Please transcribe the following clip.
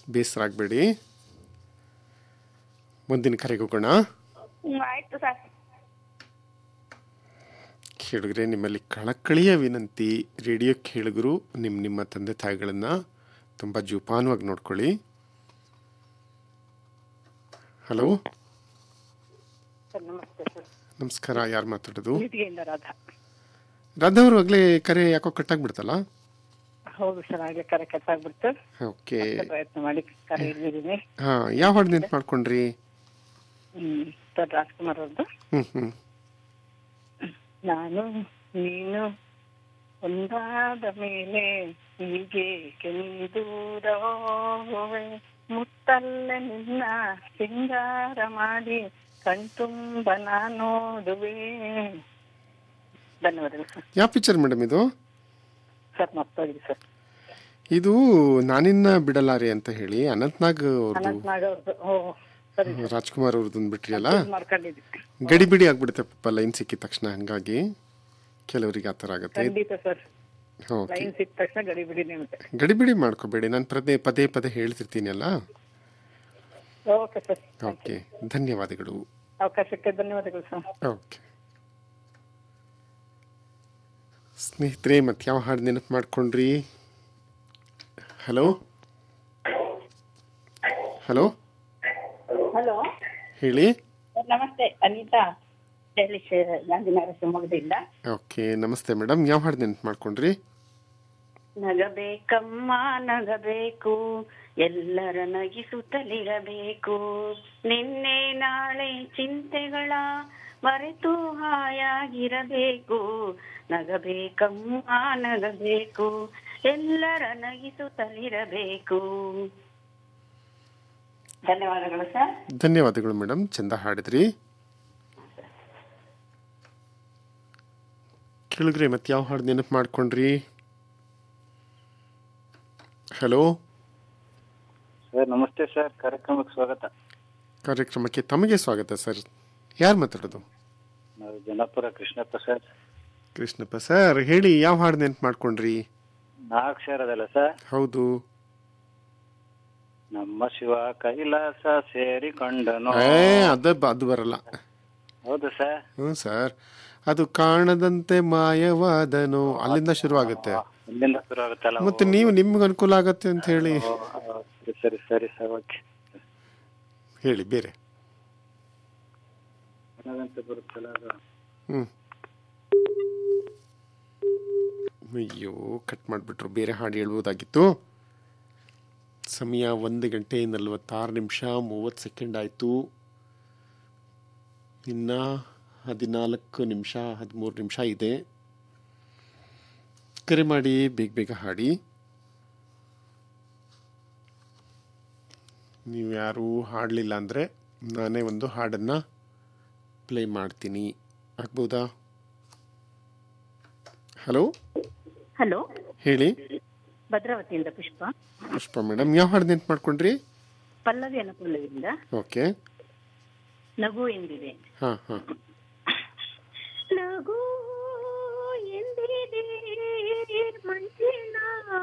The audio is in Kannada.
ಬೇಸರ ಆಗಬೇಡಿ ಮುಂದಿನ ಕರೆಗೆ ಹೋಗೋಣ ಹ್ಮ್, ಆಯ್ತು ಸರ್ ಕೇಳಿದ್ರೆ ನಿಮ್ಮಲ್ಲಿ ಕಳಕಳಿಯ ವಿನಂತಿ ರೇಡಿಯೋ ಕೇಳಿದ್ರು ನಿಮ್ಮ ನಿಮ್ಮ ತಂದೆ ತಾಯಿಗಳನ್ನು ತುಂಬ ಜೋಪಾನವಾಗಿ ನೋಡ್ಕೊಳ್ಳಿ ಹಲೋ ಸರ್ ನಮಸ್ತೆ ಸರ್ ನಮಸ್ಕಾರ ಯಾರು ಮಾತಾಡೋದು ನಿಧಿಗೆಯಿಂದ ರಾಧಾ ರಾಧಾ ಅವರು ಆಗಲೇ ಕರೆ ಯಾಕೋ ಕಟ್ಟಾಗ್ಬಿಡ್ತಲ್ಲ ಹೌದು ಸರ್ ಆಗ್ಲೇ ಕರೆ ಕಟ್ಟಾಗ್ಬಿಡ್ತು ಓಕೆ ಮತ್ತೆ ಪ್ರಯತ್ನ ಮಾಡಿ ಕರೆ ಇಲ್ಲಿದ್ದೀನಿ ಹಾಂ ಯಾವ ಹಾಡು ನೆನ್ಪು ಮಾಡ್ಕೊಂಡ್ರಿ ಹ್ಮ್ ಸರ್ ರಾಜ್ಕುಮಾರ್ ಅವ್ರದ್ದು ಹ್ಞೂ ಹ್ಞೂ ನಾನು ನೀನು ಒಂದಾದ ಮೇಲೆ ಹೀಗೆ ದೂರ ಹೋಗುವೆ ಮುತ್ತಲ್ಲ ನಿನ್ನ ಸಿಂಗಾರ ಮಾಡಿ ಕಣ್ತುಂಬ ನಾ ನೋಡುವೆ ಧನ್ಯವಾದಗಳು ಸರ್ ಯಾವ ಪಿಕ್ಚರ್ ಮೇಡಮ್ ಇದು ಸರ್ ಮತ್ತೋಗಿದೆ ಸರ್ ಇದು ನಾನಿನ್ನ ಬಿಡಲಾರೆ ಅಂತ ಹೇಳಿ ಅನಂತ್ನಾಗ್ ಅವ್ರದ್ದು ಅನಂತನಾಗ್ ಅವ್ರದ್ದು ಓ ಸರಿ ರಾಜ್ಕುಮಾರ್ ಅವ್ರದ್ದು ಬಿಟ್ರಿಯಲ್ಲ ಮಾಡ್ಕೊಂಡಿದ್ದೆ ಗಡಿಬಿಡಿ ಆಗ್ಬಿಡುತ್ತೆ ಪಾಪ ಲೈನ್ ಸಿಕ್ಕಿದ ತಕ್ಷಣ ಹಂಗಾಗಿ ಕೆಲವರಿಗೆ ಆ ಥರ ಆಗುತ್ತೆ ಖಂಡಿತ ಸರ್ ಓಕೆ ಲೈನ್ ಸಿಕ್ಕ ತಕ್ಷಣ ಗಡಿ ಬಿಡಿನೇ ಮತ್ತೆ ಗಡಿಬಿಡಿ ಮಾಡ್ಕೋಬೇಡಿ ನಾನು ಪದೇ ಪದೇ ಪದೇ ಹೇಳ್ತಿರ್ತೀನಿ ಅಲ್ಲ ಓಕೆ ಸರ್ ಓಕೆ ಧನ್ಯವಾದಗಳು ಅವಕಾಶಕ್ಕೆ ಧನ್ಯವಾದಗಳು ಸರ್ ಓಕೆ ಸ್ನೇಹಿತರೆ ಮತ್ತೆ ಯಾವ ಹಾಡು ನೆನಪು ಮಾಡ್ಕೊಂಡ್ರಿ ಹಲೋ ಹಲೋ ಹಲೋ ಹೇಳಿ ನಮಸ್ತೆ ಅನಿತಾ ಹೇಳಿ ಗಾಂಧಿನಗರ ಶಿವಮೊಗ್ಗದಿಂದ ಓಕೆ ನಮಸ್ತೆ ಮೇಡಮ್ ಯಾವ ಹಾಡು ನೆನಪು ಮಾಡ್ಕೊಂಡ್ರಿ ನಗಬೇಕಮ್ಮ ನಗಬೇಕು ಎಲ್ಲರ ನಗಿಸುತ್ತಲಿರಬೇಕು ನಿನ್ನೆ ನಾಳೆ ಚಿಂತೆಗಳ ಮರೆತು ಹಾಯಾಗಿರಬೇಕು ನಗಬೇಕಮ್ಮ ನಗಬೇಕು ಎಲ್ಲರ ನಗಿಸುತ್ತಲಿರಬೇಕು ಧನ್ಯವಾದಗಳು ಸರ್ ಧನ್ಯವಾದಗಳು ಮೇಡಮ್ ಚಂದ ಹಾಡಿದ್ರಿ ಕೇಳಿದ್ರಿ ಮತ್ತೆ ಯಾವ ಹಾಡು ನೆನಪು ಮಾಡ್ಕೊಂಡ್ರಿ ಹಲೋ ಸರ್ ನಮಸ್ತೆ ಸರ್ ಕಾರ್ಯಕ್ರಮಕ್ಕೆ ಸ್ವಾಗತ ಕಾರ್ಯಕ್ರಮಕ್ಕೆ ತಮಗೆ ಸ್ವಾಗತ ಸರ್ ಯಾರು ಮಾತಾಡೋದು ನಾವು ಜನಪುರ ಕೃಷ್ಣಪ್ಪ ಸರ್ ಕೃಷ್ಣಪ್ಪ ಸರ್ ಹೇಳಿ ಯಾವ ಹಾಡು ನೆನಪು ಮಾಡ್ಕೊಂಡ್ರಿ ನಾಲ್ಕು ಸರ್ ಹೌದು ನಮ್ಮ ಶಿವ ಕೈಲಾಸ ಸೇರಿಕೊಂಡನು ಏ ಅದು ಬ- ಅದು ಬರಲ್ಲ ಹೌದು ಸರ್ ಹ್ಞೂ ಸರ್ ಅದು ಕಾಣದಂತೆ ಮಾಯವಾದನು ಅಲ್ಲಿಂದ ಶುರುವಾಗುತ್ತೆ ಇಲ್ಲಿಂದ ಶುರು ಆಗುತ್ತಲ್ಲ ಮತ್ತೆ ನೀವು ನಿಮ್ಗೆ ಅನುಕೂಲ ಆಗತ್ತೆ ಅಂತ ಹೇಳಿ ಓ, ಓ, ಸರಿ ಸರಿ ಸರಿ ಸರ್ ಓಕೆ ಹೇಳಿ ಬೇರೆ ನನಗಂತ ಬರುತ್ತಲ್ಲ ಅದು ಹ್ಞೂ ಅಯ್ಯೋ ಕಟ್ ಮಾಡಿಬಿಟ್ರು ಬೇರೆ ಹಾಡು ಹೇಳ್ಬೋದಾಗಿತ್ತು ಸಮಯ ಒಂದು ಗಂಟೆ ನಲವತ್ತಾರು ನಿಮಿಷ ಮೂವತ್ತು ಸೆಕೆಂಡ್ ಆಯಿತು ಇನ್ನು ಹದಿನಾಲ್ಕು ನಿಮಿಷ ಹದಿಮೂರು ನಿಮಿಷ ಇದೆ ಕರೆ ಮಾಡಿ ಬೇಗ ಬೇಗ ಹಾಡಿ ನೀವು ಯಾರೂ ಹಾಡಲಿಲ್ಲ ಅಂದರೆ ನಾನೇ ಒಂದು ಹಾಡನ್ನು ಪ್ಲೇ ಮಾಡ್ತೀನಿ ಆಗ್ಬೋದಾ ಹಲೋ ಹಲೋ ಹೇಳಿ ಭದ್ರಾವತಿಯಿಂದ ಪುಷ್ಪ ಪುಷ್ಪ ಮೇಡಮ್ ಯಾವ ಹಾಡು ನೆನ್ಪು ಮಾಡ್ಕೊಂಡ್ರಿ ಪಲ್ಲವಿ ಅನುಕೂಲದಿಂದ ಓಕೆ ನಗು ಎಂದಿದೆ ಹಾಂ ಹಾಂ ನಗು ಎಂದಿದೆ ಮಂಜಿನ